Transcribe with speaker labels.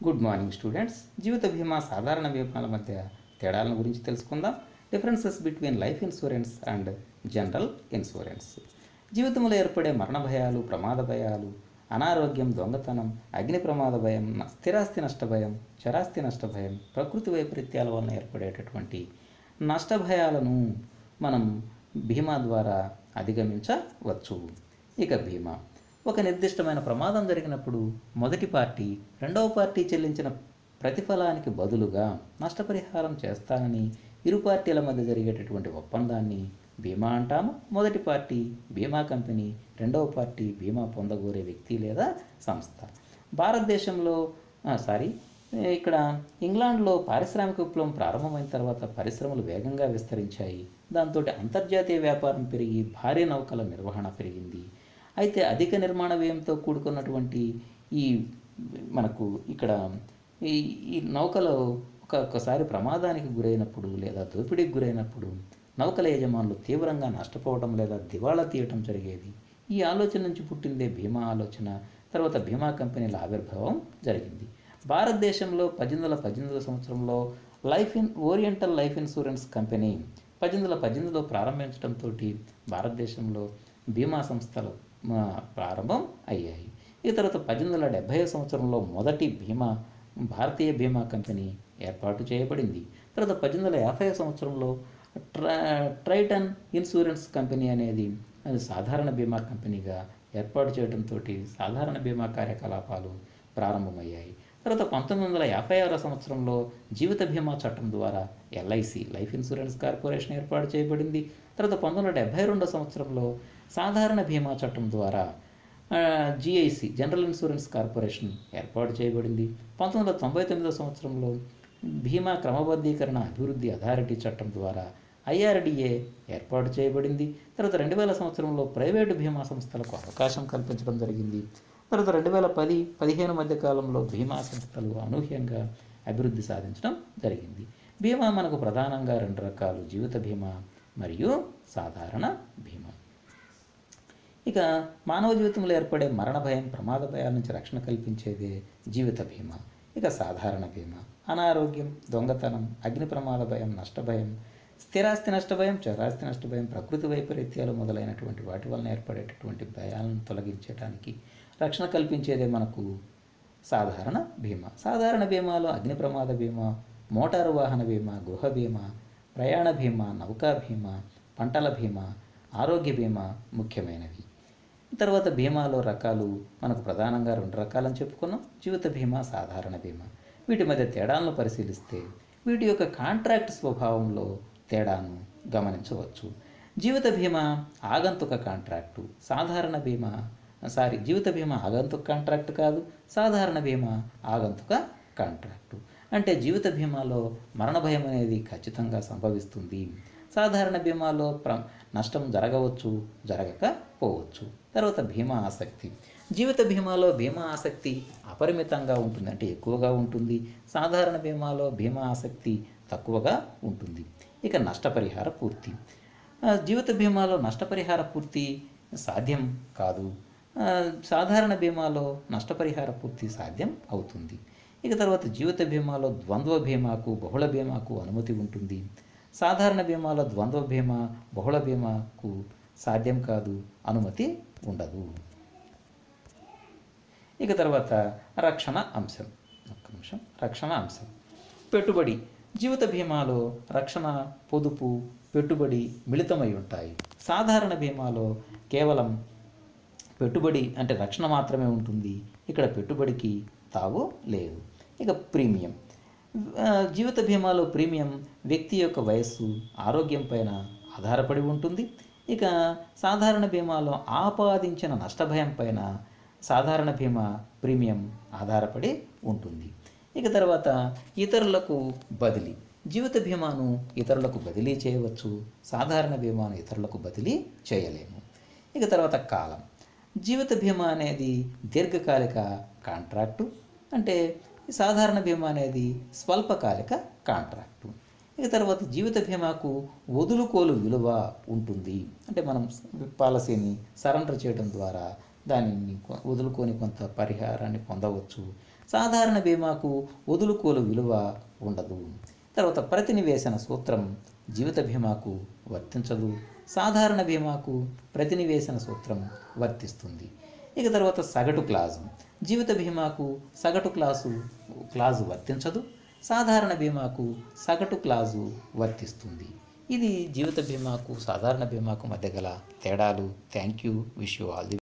Speaker 1: good morning students జీవిత బీమా సాధారణ బీమాల మధ్య తేడాలను గురించి తెలుసుకుందాం differences between life insurance and general insurance జీవితంలో ఏర్పడే మరణ భయాలు ప్రమాద భయాలు అనారోగ్యం దొంగతనం అగ్ని ప్రమాద భయం న- స్థిరాస్తి నష్ట భయం చరాస్తి నష్ట భయం ప్రకృతి వైపరీత్యాల వలన ఏర్పడేటటువంటి నష్ట భయాలను మనం బీమా ద్వారా అధిగమించవచ్చు ఇక బీమా ఒక నిర్దిష్టమైన ప్రమాదం జరిగినప్పుడు మొదటి పార్టీ రెండవ పార్టీ చెల్లించిన ప్రతిఫలానికి బదులుగా నష్టపరిహారం చేస్తానని ఇరు పార్టీల మధ్య జరిగేటటువంటి ఒప్పందాన్ని బీమా అంటాము మొదటి పార్టీ బీమా కంపెనీ రెండవ పార్టీ బీమా పొందగోరే వ్యక్తి లేదా సంస్థ భారతదేశంలో ఆ, సారీ ఇక్కడ ఇంగ్లాండ్లో పారిశ్రామిక విప్లవం ప్రారంభమైన తర్వాత పరిశ్రమలు వేగంగా విస్తరించాయి దాంతో అంతర్జాతీయ వ్యాపారం పెరిగి భారీ నౌకల నిర్వహణ పెరిగింది అయితే అధిక నిర్మాణ వ్యయంతో కూడుకున్నటువంటి ఈ మనకు ఇక్కడ ఈ ఈ నౌకలో ఒక ఒక్కసారి ప్రమాదానికి గురైనప్పుడు లేదా దోపిడీకి గురైనప్పుడు నౌకల యజమానులు తీవ్రంగా నష్టపోవడం లేదా దివాళా తీయటం జరిగేది ఈ ఆలోచన నుంచి పుట్టిందే బీమా ఆలోచన తర్వాత బీమా కంపెనీల ఆవిర్భావం జరిగింది భారతదేశంలో పద్దెనిమిది వందల పద్దెనిమిదవ సంవత్సరంలో life in oriental life insurance company పద్దెనిమిది వందల పద్దెనిమిదిలో ప్రారంభించడంతో భారతదేశంలో బీమా సంస్థలు ఆ, ప్రారంభం అయ్యాయి ఈ తర్వాత పద్దెనిమిది వందల డెబ్భై సంవత్సరంలో మొదటి బీమా భారతీయ బీమా కంపెనీ ఏర్పాటు చేయబడింది తర్వాత పద్దెనిమిది వందల యాభై సంవత్సరంలో ట్రై ట్రైటన్ ఇన్సూరెన్స్ కంపెనీ అనేది అది సాధారణ బీమా కంపెనీగా ఏర్పాటు చేయడంతో సాధారణ బీమా కార్యకలాపాలు ప్రారంభమయ్యాయి తర్వాత పంతొమ్మిది వందల యాభై ఆరో సంవత్సరంలో జీవిత బీమా చట్టం ద్వారా ఎల్ఐసి లైఫ్ ఇన్సూరెన్స్ కార్పొరేషన్ ఏర్పాటు చేయబడింది తర్వాత పంతొమ్మిది వందల డెబ్బై రెండో సంవత్సరంలో సాధారణ బీమా చట్టం ద్వారా జిఐసి జనరల్ ఇన్సూరెన్స్ కార్పొరేషన్ ఏర్పాటు చేయబడింది పంతొమ్మిది వందల తొంభై తొమ్మిదో సంవత్సరంలో బీమా క్రమబద్ధీకరణ అభివృద్ధి అథారిటీ చట్టం ద్వారా ఐఆర్డిఏ ఏర్పాటు చేయబడింది తర్వాత రెండు వేల సంవత్సరంలో ప్రైవేటు బీమా సంస్థలకు అవకాశం కల్పించడం జరిగింది తర్వాత రెండు వేల పది పదిహేను మధ్య కాలంలో బీమా సంస్థలు అనూహ్యంగా అభివృద్ధి సాధించడం జరిగింది బీమా మనకు ప్రధానంగా రెండు రకాలు జీవిత బీమా మరియు సాధారణ బీమా ఇక మానవ జీవితంలో ఏర్పడే మరణ భయం ప్రమాద భయాల నుంచి రక్షణ కల్పించేదే జీవిత బీమా ఇక సాధారణ బీమా అనారోగ్యం దొంగతనం అగ్ని ప్రమాద భయం నష్ట భయం స్థిరాస్తి నష్ట భయం చరాస్తి నష్ట భయం ప్రకృతి వైపరీత్యాలు మొదలైనటువంటి వాటి వలన ఏర్పడేటటువంటి భయాలను తొలగించడానికి రక్షణ కల్పించేదే మనకు సాధారణ బీమా సాధారణ బీమాలో అగ్ని ప్రమాద బీమా మోటారు వాహన బీమా గృహ బీమా ప్రయాణ బీమా నౌకా బీమా పంటల బీమా ఆరోగ్య బీమా ముఖ్యమైనవి తర్వాత బీమాలో రకాలు మనకు ప్రధానంగా రెండు రకాలని చెప్పుకున్నాం జీవిత బీమా సాధారణ బీమా వీటి మధ్య తేడాలను పరిశీలిస్తే వీటి యొక్క కాంట్రాక్ట్ స్వభావంలో తేడాను గమనించవచ్చు జీవిత బీమా ఆగంతుక కాంట్రాక్టు సాధారణ బీమా సారీ జీవిత బీమా ఆగంతుక కాంట్రాక్ట్ కాదు సాధారణ బీమా ఆగంతుక కాంట్రాక్టు అంటే జీవిత బీమాలో మరణ భయం అనేది ఖచ్చితంగా సంభవిస్తుంది సాధారణ బీమాలో ప్ర నష్టం జరగవచ్చు జరగకపోవచ్చు తర్వాత బీమా ఆసక్తి జీవిత బీమాలో బీమా ఆసక్తి అపరిమితంగా ఉంటుంది అంటే ఎక్కువగా ఉంటుంది సాధారణ బీమాలో బీమా ఆసక్తి తక్కువగా ఉంటుంది ఇక నష్టపరిహార పూర్తి ఆ, జీవిత బీమాలో నష్టపరిహార పూర్తి సాధ్యం కాదు ఆ, సాధారణ బీమాలో నష్టపరిహార పూర్తి సాధ్యం అవుతుంది ఇక తర్వాత జీవిత బీమాలో ద్వంద్వ బీమాకు బహుళ బీమాకు అనుమతి ఉంటుంది సాధారణ బీమాలో ద్వంద్వ బీమా బహుళ బీమాకు సాధ్యం కాదు అనుమతి ఉండదు ఇక తర్వాత రక్షణ అంశం ఒక్క నిమిషం రక్షణ అంశం పెట్టుబడి జీవిత బీమాలో రక్షణ పొదుపు పెట్టుబడి మిళితమై ఉంటాయి సాధారణ బీమాలో కేవలం పెట్టుబడి అంటే రక్షణ మాత్రమే ఉంటుంది ఇక్కడ పెట్టుబడికి తావు లేదు ఇక ప్రీమియం ఆ, జీవిత బీమాలో ప్రీమియం వ్యక్తి యొక్క వయస్సు ఆరోగ్యం పైన ఆధారపడి ఉంటుంది ఇక సాధారణ బీమాలో ఆపాదించిన నష్టభయం పైన సాధారణ బీమా ప్రీమియం ఆధారపడి ఉంటుంది ఇక తర్వాత ఇతరులకు బదిలీ జీవిత బీమాను ఇతరులకు బదిలీ చేయవచ్చు సాధారణ బీమాను ఇతరులకు బదిలీ చేయలేము ఇక తర్వాత కాలం జీవిత బీమా అనేది దీర్ఘకాలిక కాంట్రాక్టు అంటే ఈ సాధారణ బీమా అనేది స్వల్పకాలిక కాంట్రాక్టు ఇక తర్వాత జీవిత బీమాకు వదులుకోలు విలువ ఉంటుంది అంటే మనం పాలసీని సరెండర్ చేయడం ద్వారా దానిని కొ- వదులుకొని కొంత పరిహారాన్ని పొందవచ్చు సాధారణ బీమాకు వదులుకోలు విలువ ఉండదు తర్వాత ప్రతినివేశన సూత్రం జీవిత బీమాకు వర్తించదు సాధారణ బీమాకు ప్రతినివేశన సూత్రం వర్తిస్తుంది ఇక తర్వాత సగటు క్లాజు జీవిత బీమాకు సగటు క్లాసు క్లాజు వర్తించదు సాధారణ బీమాకు సగటు క్లాజు వర్తిస్తుంది ఇది జీవిత బీమాకు సాధారణ బీమాకు మధ్య గల తేడాలు thank you wish you all the